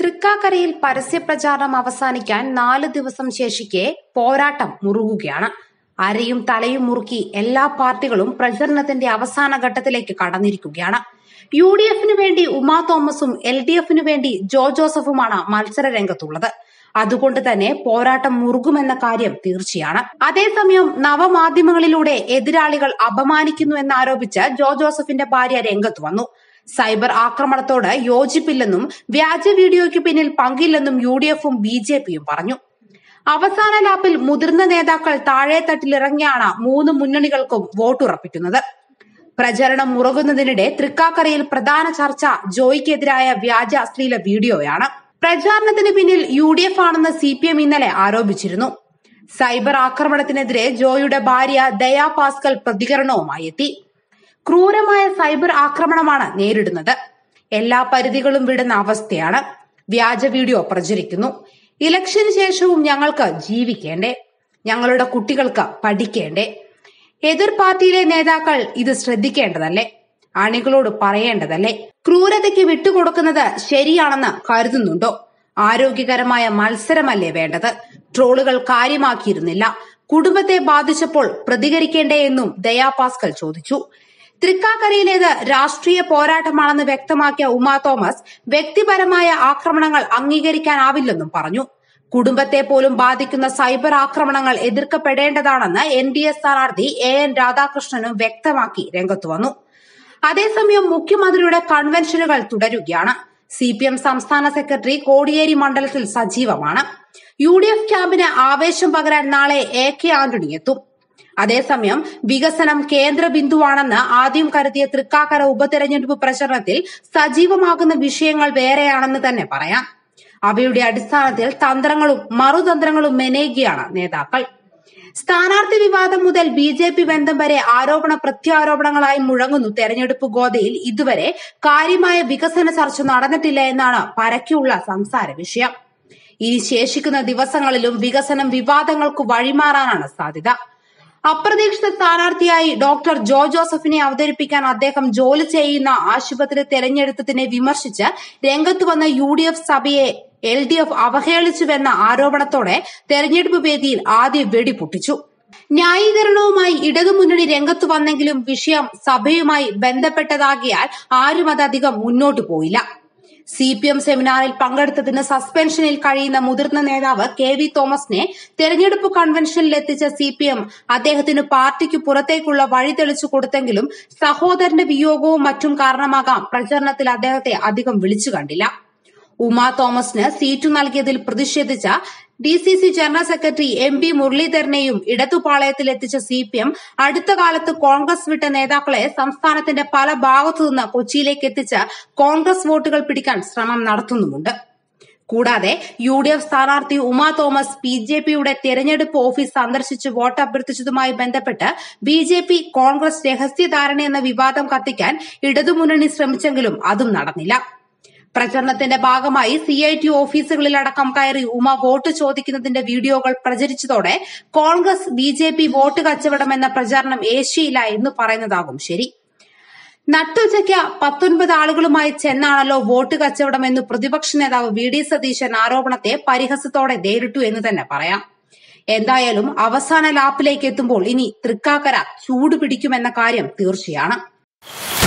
തൃക്കാക്കരയിൽ പരസ്യപ്രചാരണം അവസാനിക്കാൻ നാല് ദിവസം ശേഷിക്കെ പോരാട്ടം മുറുകുകയാണ് അരയും തലയും മുറുക്കി എല്ലാ പാർട്ടികളും പ്രചരണത്തിന്റെ അവസാന ഘട്ടത്തിലേക്ക് കടന്നിരിക്കുകയാണ് യു ഡി എഫിന് വേണ്ടി ഉമാ തോമസും എൽ ഡി എഫിന് വേണ്ടി ജോ ജോസഫുമാണ് മത്സര രംഗത്തുള്ളത് അതുകൊണ്ട് തന്നെ പോരാട്ടം മുറുകുമെന്ന കാര്യം തീർച്ചയാണ് അതേസമയം നവമാധ്യമങ്ങളിലൂടെ എതിരാളികൾ അപമാനിക്കുന്നു എന്നാരോപിച്ച് ജോ ജോസഫിന്റെ ഭാര്യ രംഗത്ത് വന്നു സൈബർ ആക്രമണത്തോട് യോജിപ്പില്ലെന്നും വ്യാജ വീഡിയോയ്ക്ക് പിന്നിൽ പങ്കില്ലെന്നും യു ഡി എഫും ബി ജെ പിയും പറഞ്ഞു അവസാന ലാപ്പിൽ മുതിർന്ന നേതാക്കൾ താഴെത്തട്ടിലിറങ്ങിയാണ് മൂന്ന് മുന്നണികൾക്കും വോട്ടുറപ്പിക്കുന്നത് പ്രചരണം മുറുകുന്നതിനിടെ തൃക്കാക്കരയിൽ പ്രധാന ചർച്ച ജോയിക്കെതിരായ വ്യാജ അശ്ലീല വീഡിയോയാണ് പ്രചാരണത്തിന് പിന്നിൽ യു ഡി എഫ് ആണെന്ന് സി പി എം ഇന്നലെ ആരോപിച്ചിരുന്നു സൈബർ ആക്രമണത്തിനെതിരെ ജോയുടെ ഭാര്യ ദയാ പാസ്കൽ പ്രതികരണവുമായി എത്തി ക്രൂരമായ സൈബർ ആക്രമണമാണ് നേരിടുന്നത് എല്ലാ പരിധികളും വിടുന്ന അവസ്ഥയാണ് വ്യാജ വീഡിയോ പ്രചരിക്കുന്നു ഇലക്ഷന് ശേഷവും ഞങ്ങൾക്ക് ജീവിക്കേണ്ടേ ഞങ്ങളുടെ കുട്ടികൾക്ക് പഠിക്കേണ്ടേ എതിർ പാർട്ടിയിലെ നേതാക്കൾ ഇത് ശ്രദ്ധിക്കേണ്ടതല്ലേ അണികളോട് പറയേണ്ടതല്ലേ ക്രൂരതയ്ക്ക് വിട്ടുകൊടുക്കുന്നത് ശരിയാണെന്ന് കരുതുന്നുണ്ടോ ആരോഗ്യകരമായ മത്സരമല്ലേ വേണ്ടത് ട്രോളുകൾ കാര്യമാക്കിയിരുന്നില്ല കുടുംബത്തെ ബാധിച്ചപ്പോൾ പ്രതികരിക്കേണ്ടേ എന്നും ദയാ പാസ്കൽ ചോദിച്ചു തൃക്കാക്കരയിലേത് രാഷ്ട്രീയ പോരാട്ടമാണെന്ന് വ്യക്തമാക്കിയ ഉമാ തോമസ് വ്യക്തിപരമായ ആക്രമണങ്ങൾ അംഗീകരിക്കാനാവില്ലെന്നും പറഞ്ഞു കുടുംബത്തെ പോലും ബാധിക്കുന്ന സൈബർ ആക്രമണങ്ങൾ എതിർക്കപ്പെടേണ്ടതാണെന്ന് എൻ ഡി എ സ്ഥാനാർത്ഥി എ എൻ രാധാകൃഷ്ണനും വ്യക്തമാക്കി രംഗത്തു വന്നു അതേസമയം മുഖ്യമന്ത്രിയുടെ കൺവെൻഷനുകൾ തുടരുകയാണ് സി പി എം സംസ്ഥാന സെക്രട്ടറി കോടിയേരി മണ്ഡലത്തിൽ സജീവമാണ് യു ഡി എഫ് ക്യാമ്പിന് ആവേശം പകരാൻ നാളെ എ കെ ആന്റണി എത്തും അതേസമയം വികസനം കേന്ദ്ര ബിന്ദുവാണെന്ന് ആദ്യം കരുതിയ തൃക്കാക്കര ഉപതെരഞ്ഞെടുപ്പ് പ്രചരണത്തിൽ സജീവമാകുന്ന വിഷയങ്ങൾ വേറെയാണെന്ന് തന്നെ പറയാം അവയുടെ അടിസ്ഥാനത്തിൽ തന്ത്രങ്ങളും മറുതന്ത്രങ്ങളും മെനയുകയാണ് നേതാക്കൾ സ്ഥാനാർത്ഥി വിവാദം മുതൽ ബി ജെ പി ബന്ധം വരെ ആരോപണ പ്രത്യാരോപണങ്ങളായി മുഴങ്ങുന്നു തെരഞ്ഞെടുപ്പ് ഗോതയിൽ ഇതുവരെ കാര്യമായ വികസന ചർച്ച നടന്നിട്ടില്ല എന്നാണ് പരക്കെയുള്ള സംസാര വിഷയം ഇനി ശേഷിക്കുന്ന ദിവസങ്ങളിലും വികസനം വിവാദങ്ങൾക്ക് വഴിമാറാനാണ് സാധ്യത അപ്രതീക്ഷിത സ്ഥാനാർത്ഥിയായി ഡോക്ടർ ജോ ജോസഫിനെ അവതരിപ്പിക്കാൻ അദ്ദേഹം ജോലി ചെയ്യുന്ന ആശുപത്രി തെരഞ്ഞെടുത്തതിനെ വിമർശിച്ച് രംഗത്ത് വന്ന യു ഡി എഫ് സഭയെ എൽ ഡി എഫ് അവഹേളിച്ചുവെന്ന ആരോപണത്തോടെ തെരഞ്ഞെടുപ്പ് വേദിയിൽ ആദ്യം വെടിപൊട്ടിച്ചു ന്യായീകരണവുമായി ഇടതുമുന്നണി രംഗത്തു വന്നെങ്കിലും വിഷയം സഭയുമായി ബന്ധപ്പെട്ടതാകിയാൽ ആരും അതധികം മുന്നോട്ടു പോയില്ല സി പി എം സെമിനാറിൽ പങ്കെടുത്തതിന് സസ്പെൻഷനിൽ കഴിയുന്ന മുതിർന്ന നേതാവ് കെ വി തോമസിനെ തെരഞ്ഞെടുപ്പ് കൺവെൻഷനിൽ എത്തിച്ച സി പി എം അദ്ദേഹത്തിന് പാർട്ടിക്ക് പുറത്തേക്കുള്ള വഴി തെളിച്ചു കൊടുത്തെങ്കിലും സഹോദരന്റെ വിയോഗവും മറ്റും കാരണമാകാം പ്രചരണത്തിൽ അദ്ദേഹത്തെ അധികം വിളിച്ചു കണ്ടില്ല ഉമാ തോമസിന് സീറ്റു നൽകിയതിൽ പ്രതിഷേധിച്ച D C C general secretary M P മുരളീധരനെയും ഇടതുപാളയത്തിൽ എത്തിച്ച സി പി എം അടുത്ത കാലത്ത് കോൺഗ്രസ് വിട്ട നേതാക്കളെ സംസ്ഥാനത്തിന്റെ പല ഭാഗത്തുനിന്ന് കൊച്ചിയിലേക്ക് എത്തിച്ച് കോൺഗ്രസ് വോട്ടുകൾ പിടിക്കാൻ ശ്രമം നടത്തുന്നുമുണ്ട് കൂടാതെ യു ഡി എഫ് സ്ഥാനാർത്ഥി ഉമാ തോമസ് ബി ജെ പിയുടെ തെരഞ്ഞെടുപ്പ് ഓഫീസ് സന്ദർശിച്ച് വോട്ട് അഭ്യർത്ഥിച്ചതുമായി ബന്ധപ്പെട്ട് ബി ജെ പി കോൺഗ്രസ് രഹസ്യധാരണ എന്ന വിവാദം കത്തിക്കാൻ ഇടതുമുന്നണി ശ്രമിച്ചെങ്കിലും അതും നടന്നില്ല പ്രചരണത്തിന്റെ ഭാഗമായി സി ഐ ടി ഓഫീസുകളിലടക്കം കയറി ഉമ വോട്ട് ചോദിക്കുന്നതിന്റെ വീഡിയോകൾ പ്രചരിച്ചതോടെ Congress B J P vote കച്ചവടം എന്ന പ്രചാരണം ഏഷ്യയില്ല എന്ന് പറയുന്നതാകും ശരി നട്ടുച്ചയ്ക്ക് പത്തൊൻപത് ആളുകളുമായി ചെന്നാണല്ലോ വോട്ട് കച്ചവടം എന്ന് പ്രതിപക്ഷ നേതാവ് വി ഡി സതീശൻ ആരോപണത്തെ പരിഹസത്തോടെ നേരിട്ടു എന്ന് തന്നെ പറയാം എന്തായാലും അവസാന ലാപ്പിലേക്ക് എത്തുമ്പോൾ ഇനി തൃക്കാക്കര ചൂട് പിടിക്കുമെന്ന കാര്യം തീർച്ചയാണ്